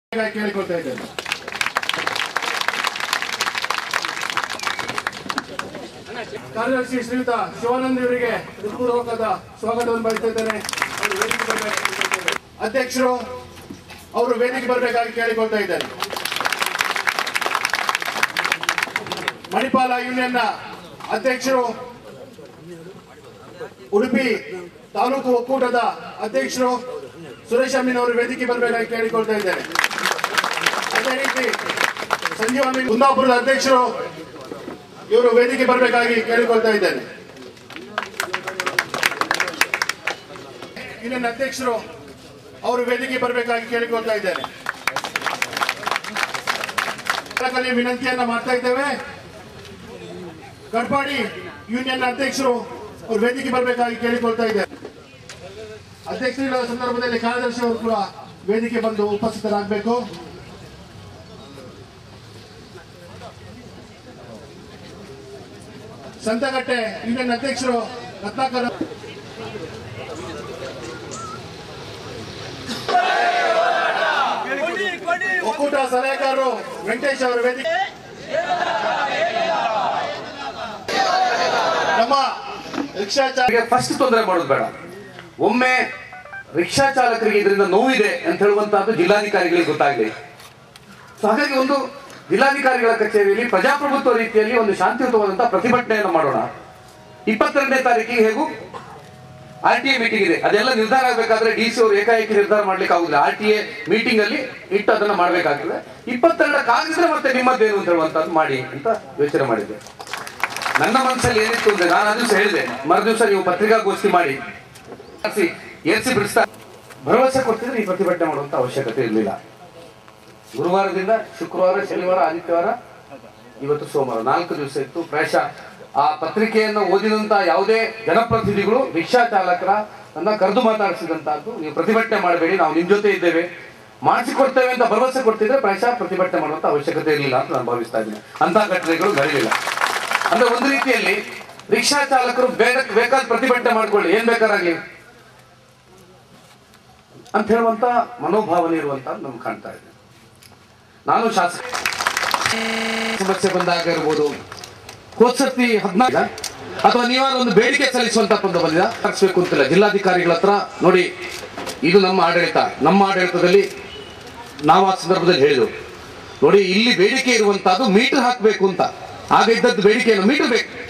ಕೇಳಿಕೊಳ್ತಾ ಇದ್ದೇನೆ ಕಾರ್ಯದರ್ಶಿ ಶ್ರೀಯುತ ಶಿವಾನಂದ್ ಇವರಿಗೆ ಹೃತ್ಪೂರ್ವಕದ ಸ್ವಾಗತವನ್ನು ಬಯಸ್ತಾ ಇದ್ದೇನೆ ಅವರು ವೇದಿಕೆ ಬರ್ಬೇಕು ಅಂತ ಕೇಳ್ತೇನೆ. ಅಧ್ಯಕ್ಷರು ಅವರು ವೇದಿಕೆ ಬರಬೇಕಾಗಿ ಕೇಳಿಕೊಳ್ತಾ ಇದ್ದೇನೆ ಮಣಿಪಾಲ ಯೂನಿಯನ್ನ ಅಧ್ಯಕ್ಷರು ಉಡುಪಿ ತಾಲೂಕು ಒಕ್ಕೂಟದ ಅಧ್ಯಕ್ಷರು ಸುರೇಶ್ ಅಮ್ಮಿನವರು ವೇದಿಕೆ ಬರಬೇಕಾಗಿ ಕೇಳಿಕೊಳ್ತಾ ಇದ್ದೇನೆ ಅದೇ ರೀತಿ ಸಂಜೀವ್ ಅಮೀನ್ ಕುಂದಾಪುರದ ಅಧ್ಯಕ್ಷರು ಇವರು ವೇದಿಕೆ ಬರಬೇಕಾಗಿ ಕೇಳಿಕೊಳ್ತಾ ಇದ್ದೇನೆ ಇಲ್ಲಿನ ಅಧ್ಯಕ್ಷರು ಅವರು ವೇದಿಕೆ ಬರಬೇಕಾಗಿ ಕೇಳಿಕೊಳ್ತಾ ಇದ್ದೇನೆ ಅಲ್ಲಿ ವಿನಂತಿಯನ್ನ ಮಾಡ್ತಾ ಇದ್ದೇವೆ ಕಡ್ಪಾಡಿ ಯೂನಿಯನ್ ಅಧ್ಯಕ್ಷರು ಅವರು ವೇದಿಕೆ ಬರಬೇಕಾಗಿ ಕೇಳಿಕೊಳ್ತಾ ಇದ್ದಾರೆ ಅಧ್ಯಕ್ಷರ ಸಂದರ್ಭದಲ್ಲಿ ಕಾರ್ಯದರ್ಶಿ ಅವರು ಕೂಡ ವೇದಿಕೆ ಬಂದು ಉಪಸ್ಥಿತರಾಗಬೇಕು ಸಂತಗಟ್ಟೆ ಯೂನಿಯನ್ ಅಧ್ಯಕ್ಷರು ರತ್ನಾಕರ್ ಒಕ್ಕೂಟ ಸಲಹೆಗಾರರು ವೆಂಕಟೇಶ್ ಅವರ ವೇದಿಕೆ ನಮ್ಮ ರಿಕ್ಷಾ ಚಾಲಕ ಫಸ್ಟ್ ತೊಂದರೆ ಮಾಡೋದು ಬೇಡ ಒಮ್ಮೆ ರಿಕ್ಷಾ ಚಾಲಕರಿಗೆ ಇದರಿಂದ ನೋವಿದೆ ಅಂತ ಹೇಳುವಂತಹದ್ದು ಜಿಲ್ಲಾಧಿಕಾರಿಗಳಿಗೆ ಗೊತ್ತಾಗಲಿ ಸೊ ಹಾಗಾಗಿ ಒಂದು ಜಿಲ್ಲಾಧಿಕಾರಿಗಳ ಕಚೇರಿಯಲ್ಲಿ ಪ್ರಜಾಪ್ರಭುತ್ವ ರೀತಿಯಲ್ಲಿ ಒಂದು ಶಾಂತಿಯುತವಾದಂತಹ ಪ್ರತಿಭಟನೆಯನ್ನು ಮಾಡೋಣ ಇಪ್ಪತ್ತೆರಡನೇ ತಾರೀಕಿಗೆ ಹೇಗೂ ಆರ್ ಟಿ ಎ ಮೀಟಿಂಗ್ ಇದೆ ಅದೆಲ್ಲ ನಿರ್ಧಾರ ಆಗಬೇಕಾದ್ರೆ ಡಿ ಸಿ ಅವರು ಏಕಾಏಕಿ ನಿರ್ಧಾರ ಮಾಡ್ಲಿಕ್ಕೆ ಆಗುದಿಲ್ಲ ಆರ್ ಟಿ ಎ ಮೀಟಿಂಗ್ ಅಲ್ಲಿ ಇಟ್ಟು ಅದನ್ನ ಮಾಡ್ಬೇಕಾಗ್ತದೆ ಇಪ್ಪತ್ತೆರಡಕ್ಕಾಗಿದ್ರೆ ಮತ್ತೆ ನಿಮ್ಮದ್ದೇನು ಅಂತ ಹೇಳುವಂತದ್ದು ಮಾಡಿ ಅಂತ ಯೋಚನೆ ಮಾಡಿದ್ದೆ ನನ್ನ ಮನಸ್ಸಲ್ಲಿ ಏನಿತ್ತು ಅಂದ್ರೆ ನಾನು ಅದು ಹೇಳಿದೆ ಮರುದಿವಸ ನೀವು ಪತ್ರಿಕಾಗೋಷ್ಠಿ ಮಾಡಿ ಏರ್ಸಿ ಏರ್ಸಿ ಬಿಡಿಸ್ತಾ ಭರವಸೆ ಕೊಡ್ತಿದ್ರೆ ಈ ಪ್ರತಿಭಟನೆ ಮಾಡುವಂತ ಅವಶ್ಯಕತೆ ಇರಲಿಲ್ಲ ಗುರುವಾರದಿಂದ ಶುಕ್ರವಾರ ಶನಿವಾರ ಆದಿತ್ಯವಾರ ಇವತ್ತು ಸೋಮವಾರ ನಾಲ್ಕು ದಿವಸ ಇತ್ತು ಪ್ರಾಯಶಃ ಆ ಪತ್ರಿಕೆಯನ್ನು ಓದಿದಂತ ಯಾವುದೇ ಜನಪ್ರತಿನಿಧಿಗಳು ರಿಕ್ಷಾ ಚಾಲಕರ ಅನ್ನ ಕರೆದು ಮಾತಾಡಿಸಿದಂತಹದ್ದು ನೀವು ಪ್ರತಿಭಟನೆ ಮಾಡಬೇಡಿ ನಾವು ನಿಮ್ ಜೊತೆ ಇದ್ದೇವೆ ಮಾಡಿಸಿಕೊಡ್ತೇವೆ ಅಂತ ಭರವಸೆ ಕೊಡ್ತಿದ್ರೆ ಪ್ರಾಯಶಃ ಪ್ರತಿಭಟನೆ ಮಾಡುವಂತ ಅವಶ್ಯಕತೆ ಇರಲಿಲ್ಲ ಅಂತ ನಾನು ಭಾವಿಸ್ತಾ ಇದ್ದೀನಿ ಅಂತ ಘಟನೆಗಳು ನಡೆಯಲಿಲ್ಲ ಅಂದ್ರೆ ಒಂದು ರೀತಿಯಲ್ಲಿ ರಿಕ್ಷಾ ಚಾಲಕರು ಬೇಗ ಬೇಕಾದ ಪ್ರತಿಭಟನೆ ಮಾಡ್ಕೊಳ್ಳಿ ಏನ್ ಬೇಕಾರಾಗ್ಲಿ ಅಂತ ಹೇಳುವಂತ ಮನೋಭಾವನೆ ಇರುವಂತ ನಮ್ಗೆ ಕಾಣ್ತಾ ಇದೆ ನಾನು ಶಾಸಕ ಸಮಸ್ಯೆ ಬಂದಾಗ ಇರ್ಬೋದು ಹೋದ್ಸತಿ ಹದಿನಾಲ್ಕು ಅಥವಾ ನೀವಾದ್ರೂ ಒಂದು ಬೇಡಿಕೆ ಸಲ್ಲಿಸುವಂತ ಒಂದು ಬಂದಿದ ತರಿಸ್ಬೇಕು ಅಂತಿಲ್ಲ ಜಿಲ್ಲಾಧಿಕಾರಿಗಳ ಹತ್ರ ನೋಡಿ ಇದು ನಮ್ಮ ಆಡಳಿತ ನಮ್ಮ ಆಡಳಿತದಲ್ಲಿ ನಾವು ಆ ಸಂದರ್ಭದಲ್ಲಿ ಹೇಳಿದ್ರು ನೋಡಿ ಇಲ್ಲಿ ಬೇಡಿಕೆ ಇರುವಂತಹದ್ದು ಮೀಟರ್ ಹಾಕಬೇಕು ಅಂತ ಆಗ ಇದ್ದದ್ದು ಬೇಡಿಕೆ ಏನು ಮೀಟರ್ ಬೇಕು